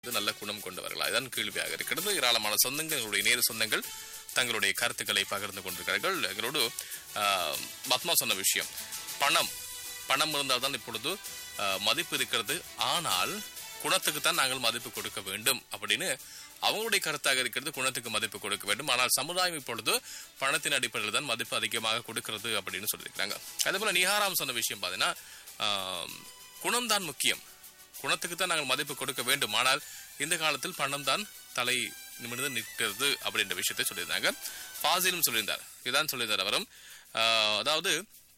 இது நல்ல குணம் கொண்டவர்களா இதுதான் கேள்வியாக இருக்கிறது ஏராளமான சொந்தங்கள் எங்களுடைய நேரு சொந்தங்கள் தங்களுடைய கருத்துக்களை பகிர்ந்து கொண்டிருக்கிறார்கள் எங்களோடு ஆஹ், பத்மா சொன்ன விஷயம் பணம் பணம் இருந்தால் தான் இப்பொழுது ஆஹ், மதிப்பு இருக்கிறது ஆனால் குணத்துக்கு தான் நாங்கள் மதிப்பு கொடுக்க வேண்டும் அப்படின்னு அவங்களுடைய கருத்தாக இருக்கிறது குணத்துக்கு மதிப்பு கொடுக்க வேண்டும் ஆனால் சமுதாயம் இப்பொழுது பணத்தின் அடிப்படையில் தான் மதிப்பு அதிகமாக கொடுக்கிறது அப்படின்னு சொல்லியிருக்காங்க அதே போல நிஹாராம் சொன்ன விஷயம் பார்த்தீங்கன்னா ஆஹ், குணம்தான் முக்கியம் குணத்துக்கு தான் நாங்கள் மதிப்பு கொடுக்க வேண்டும் ஆனால் இந்த காலத்தில் பணம் தான் தலை நிமிர்ந்து நிற்கிறது அப்படின்ற விஷயத்தை சொல்லியிருந்தாங்க ஃபாசிலும் சொல்லியிருந்தார் இதுதான் சொல்லியிருந்தார் அவரும் ஆஹ், அதாவது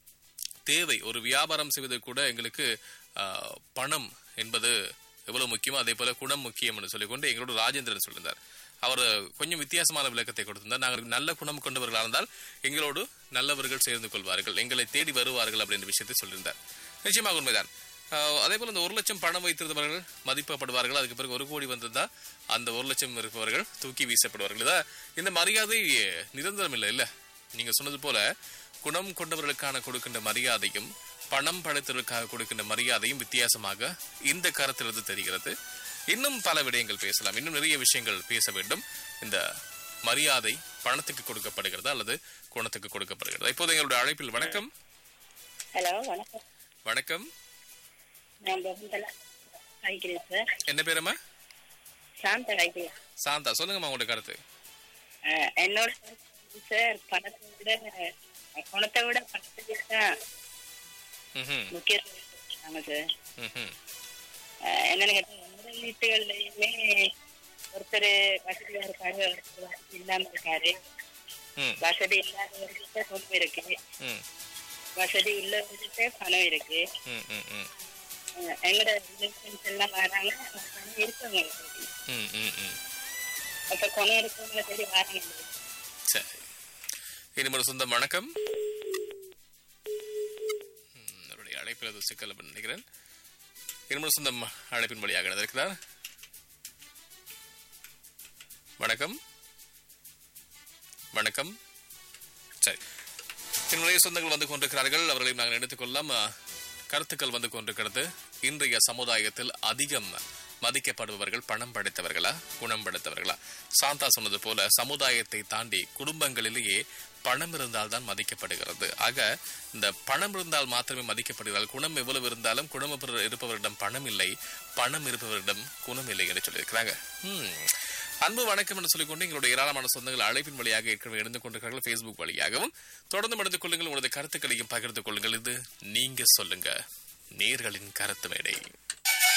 தேவை ஒரு வியாபாரம் செய்வதற்கு கூட எங்களுக்கு ஆஹ், பணம் என்பது எவ்வளவு முக்கியமோ அதே போல குணம் முக்கியம் என்று சொல்லிக்கொண்டு எங்களோட ராஜேந்திரன் சொல்லியிருந்தார் அவர் கொஞ்சம் வித்தியாசமான விளக்கத்தை கொடுத்திருந்தார் நாங்கள் நல்ல குணம் கொண்டவர்களாக இருந்தால் எங்களோடு நல்லவர்கள் சேர்ந்து கொள்வார்கள் எங்களை தேடி வருவார்கள் அப்படின்ற விஷயத்தை சொல்லியிருந்தார் நிச்சயமாக உண்மைதான் ஆஹ் அதே போல இந்த ஒரு லட்சம் பணம் வைத்திருந்தவர்கள் மதிப்பப்படுவார்கள் அதுக்கு பிறகு ஒரு கோடி வந்திருந்தா அந்த ஒரு லட்சம் இருப்பவர்கள் தூக்கி வீசப்படுவார்கள் இதான் இந்த மரியாதை நிரந்தரம் இல்லை இல்ல நீங்க சொன்னது போல குணம் கொண்டவர்களுக்கான கொடுக்கின்ற மரியாதையும் பணம் படைத்தவர்களுக்காக கொடுக்கின்ற மரியாதையும் வித்தியாசமாக இந்த கருத்திலிருந்து தெரிகிறது இன்னும் பல விடயங்கள் பேசலாம் இன்னும் நிறைய விஷயங்கள் பேச வேண்டும் இந்த மரியாதை பணத்துக்கு கொடுக்கப்படுகிறதா அல்லது குணத்துக்கு கொடுக்கப்படுகிறதா இப்போது எங்களுடைய அழைப்பில் வணக்கம் ஹலோ வணக்கம் வணக்கம் நான் பகுந்தலா காய்க்கிறேன் சார் என்ன பேரம்மா சாந்த காய்க்கிறேன் சாந்தா சொல்லுங்கம்மா உங்களுடைய கருத்து அஹ், என்னோட கருத்து சார் பணத்தை விட பணத்தை விட பணத்துக்கு தான் ம்ஹும், முக்கியத்துவம் கொடுக்குறாங்க சார் ம்ஹும், அஹ், என்னன்னு கேட்டா எந்த வீட்டுகள்லயுமே ஒருத்தர் வசதியா இருக்காரு ஒருத்தர் வசதி இல்லாம இருக்காரு ம், வசதி இல்லாதவர்கிட்ட பொண்ணு இருக்கு ம், வசதி உள்ளவர்கிட்ட பணம் இருக்கு ம், ம், ம், அஹ், எங்களோட ரிலேஷன்ஸ் எல்லாம் வராங்க பணம் இருக்கவங்க தேடி ம், ம், ம். அப்ப குணம் இருக்கவங்களை தேடி வராங்க சரி இனிமே ஒரு சொந்தம் வணக்கம் ம், அவருடைய அழைப்பில் அது சிக்கல் அப்படின்னு நினைக்கிறேன் இனிமே ஒரு சொந்தம் அழைப்பின் வழியாக நடந்திருக்கிறார் வணக்கம் வணக்கம் சரி என்னுடைய சொந்தங்கள் வந்து கொண்டிருக்கிறார்கள் அவர்களையும் நாங்கள் எடுத்துக் கொள்ளலாம் அஹ், கருத்துக்கள் வந்து கொண்டிருக்கிறது இன்றைய சமுதாயத்தில் அதிகம் மதிக்கப்படுபவர்கள் பணம் படைத்தவர்களா குணம் படைத்தவர்களா சாந்தா சொன்னது போல சமுதாயத்தை தாண்டி குடும்பங்களிலேயே பணம் இருந்தால் தான் மதிக்கப்படுகிறது ஆக இந்த பணம் இருந்தால் மாத்திரமே மதிக்கப்படுகிறார் குணம் எவ்வளவு இருந்தாலும் குணம் இருப்பவரிடம் பணம் இல்லை பணம் இருப்பவரிடம் குணம் இல்லை என்று சொல்லியிருக்கிறாங்க ஹம். அன்பு வணக்கம் என்று சொல்லிக்கொண்டு எங்களுடைய ஏராளமான சொந்தங்கள் அழைப்பின் வழியாக ஏற்கனவே இருந்து கொண்டிருக்கிறார்கள் ஃபேஸ்புக் வழியாகவும் தொடர்ந்து எடுத்துக் கொள்ளுங்கள் உங்களுடைய கருத்துக்களையும் பகிர்ந்து கொள்ளுங்கள் இது நீங்க சொல்லுங்க நேர்களின் கருத்து மேடை